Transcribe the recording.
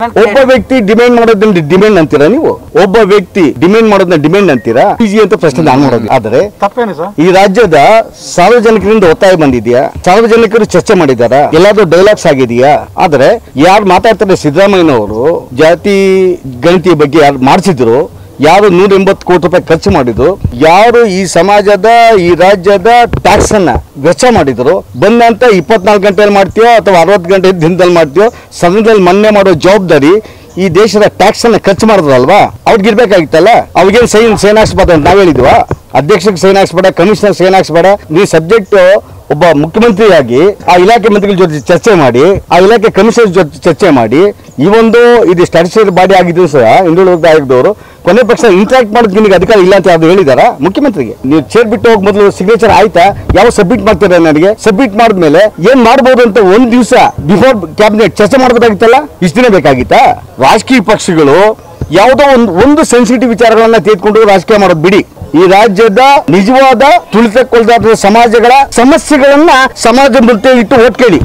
ಒಬ್ಬ ವ್ಯಕ್ತಿ ಡಿಮ್ಯಾಂಡ್ ಮಾಡೋದನ್ನ ಡಿಮ್ಯಾಂಡ್ ಅಂತೀರಾ ನೀವು ಒಬ್ಬ ವ್ಯಕ್ತಿ ಡಿಮ್ಯಾಂಡ್ ಮಾಡೋದನ್ನ ಡಿಮ್ಯಾಂಡ್ ಅಂತೀರಾ ಈಸಿ ಅಂತ ಪ್ರಶ್ನೆ ನಾನು ಮಾಡೋದು ಆದ್ರೆ ತಪ್ಪೇನು ಸರ್ ಈ ರಾಜ್ಯದ ಸಾರ್ವಜನಿಕರಿಂದ ಒತ್ತಾಯ ಬಂದಿದೆಯಾ ಸಾರ್ವಜನಿಕರು ಚರ್ಚೆ ಮಾಡಿದಾರ ಎಲ್ಲಾದ್ರೂ ಡೈಲಾಗ್ಸ್ ಆಗಿದೆಯಾ ಆದ್ರೆ ಯಾರು ಮಾತಾಡ್ತಾರೆ ಸಿದ್ದರಾಮಯ್ಯನವರು ಜಾತಿ ಗಣತಿ ಬಗ್ಗೆ ಯಾರು ಮಾಡಿಸಿದ್ರು ಯಾರು ನೂರ ಎಂಬತ್ತು ಕೋಟಿ ರೂಪಾಯಿ ಖರ್ಚು ಮಾಡಿದ್ರು ಯಾರು ಈ ಸಮಾಜದ ಈ ರಾಜ್ಯದ ಟ್ಯಾಕ್ಸ್ ಅನ್ನ ವೆಚ್ಚ ಮಾಡಿದ್ರು ಬಂದಂತ ಇಪ್ಪತ್ನಾಲ್ಕು ಗಂಟೆಯಲ್ಲಿ ಮಾಡ್ತೀಯೋ ಅಥವಾ ಅರವತ್ತು ಗಂಟೆ ದಿನದಲ್ಲಿ ಮಾಡ್ತೀಯೋ ಸದನದಲ್ಲಿ ಮನ್ನೆ ಮಾಡೋ ಜವಾಬ್ದಾರಿ ಈ ದೇಶದ ಟ್ಯಾಕ್ಸ್ ಅನ್ನ ಖರ್ಚು ಮಾಡಿದ್ರಲ್ವಾ ಅವ್ರಿಗೆ ಇರ್ಬೇಕಾಗಿತ್ತಲ್ಲ ಅವ್ರಿಗೇನು ಸೈನ್ ಸೈನ್ ಹಾಕ್ಸ್ಬಾರ್ದು ಅಂತ ನಾವ್ ಹೇಳಿದ್ವಾ ಅಧ್ಯಕ್ಷಕ್ಕೆ ಸೈನ್ ಹಾಕ್ಸ್ಬೇಡ ಕಮಿಷನರ್ ಸೈನ್ ಹಾಕ್ಸ್ಬೇಡ ನೀವು ಸಬ್ಜೆಕ್ಟ್ ಒಬ್ಬ ಮುಖ್ಯಮಂತ್ರಿಯಾಗಿ ಆ ಇಲಾಖೆ ಮಂತ್ರಿಗಳ ಜೊತೆ ಚರ್ಚೆ ಮಾಡಿ ಆ ಇಲಾಖೆ ಕಮಿಷನರ್ ಜೊತೆ ಚರ್ಚೆ ಮಾಡಿ ಈ ಒಂದು ಇದು ಸ್ಟ್ಯಾಟ್ಯೂಟರಿ ಬಾಡಿ ಆಗಿದ್ರು ಸಹ ಹಿಂದುಳಿದ ಆಯೋಗದವರು ಕೊನೆ ಪಕ್ಷ ಇಂಟ್ರಾಕ್ಟ್ ಮಾಡೋದಕ್ಕೆ ನಿಮಗೆ ಅಧಿಕಾರ ಇಲ್ಲ ಅಂತ ಅದು ಹೇಳಿದಾರ ಮುಖ್ಯಮಂತ್ರಿಗೆ ನೀವು ಚೇರ್ ಬಿಟ್ಟು ಹೋಗಿ ಮೊದಲು ಸಿಗ್ನೇಚರ್ ಆಯ್ತಾ ಯಾವ ಸಬ್ಮಿಟ್ ಮಾಡ್ತೀರಾ ನನಗೆ ಸಬ್ಮಿಟ್ ಮಾಡಿದ್ಮೇಲೆ ಏನ್ ಮಾಡ್ಬೋದು ಅಂತ ಒಂದ್ ದಿವಸ ಬಿಫೋರ್ ಕ್ಯಾಬಿನೆಟ್ ಚರ್ಚೆ ಮಾಡಬೇಕಾಗಿತ್ತಲ್ಲ ಇಷ್ಟು ದಿನ ಬೇಕಾಗಿತ್ತಾ ರಾಜಕೀಯ ಪಕ್ಷಗಳು ಯಾವುದೋ ಒಂದು ಒಂದು ಸೆನ್ಸಿಟಿವ್ ವಿಚಾರಗಳನ್ನ ತೆಗೆದುಕೊಂಡು ರಾಜಕೀಯ ಮಾಡೋದು ಬಿಡಿ ಈ ರಾಜ್ಯದ ನಿಜವಾದ ತುಳಿತಕ್ಕೊಳಗಾದ ಸಮಾಜಗಳ ಸಮಸ್ಯೆಗಳನ್ನ ಸಮಾಜ ಮುಂದೆ ಇಟ್ಟು ಓಟ್ ಕೇಳಿ